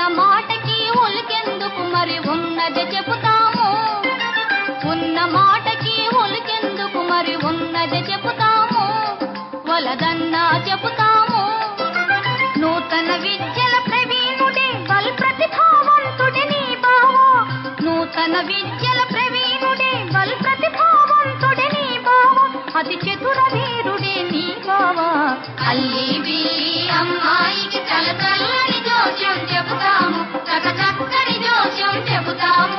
మాటకి ఒలికెందుకు మరి ఉన్నది చెబుతాము ఉన్న మాటకి ఒలికెందుకు మరి ఉన్నది చెబుతాము వలదన్నా చెబుతాము నూతన విద్యల ప్రవీణుడే బల్ ప్రతిభావంతుడే నీ బావా నూతన విద్యల ప్రవీణుడే బల్ ప్రతిభావంతుడే నీ బావా అతి చతుర వీరుడే నీ బావా అల్లి బిల్లి అమ్మాయికి తల తల్లని జోస్యం చెబుతాము చక చక్కని జోస్యం చెబుతాము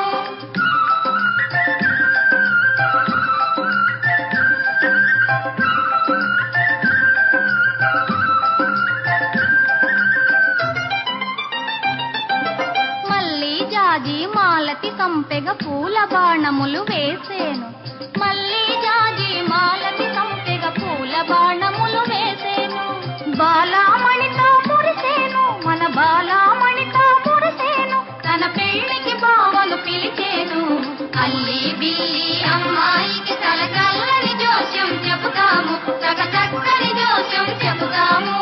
మళ్ళీ జాజి మాలతి సంపెగ పూల బాణములు వేసేను మళ్ళీ జాజి మాలతి సంపెగ పూల బాణములు వేసేను బాలామణితో మురిసేను మన బాలామణితో మురిసేను తన పెళ్లికి బావను పిలిచేను అల్లి బిల్లి అమ్మాయికి తల చల్లని జోస్యం చెబుతాము చక చక్కని జోస్యం చెబుతాము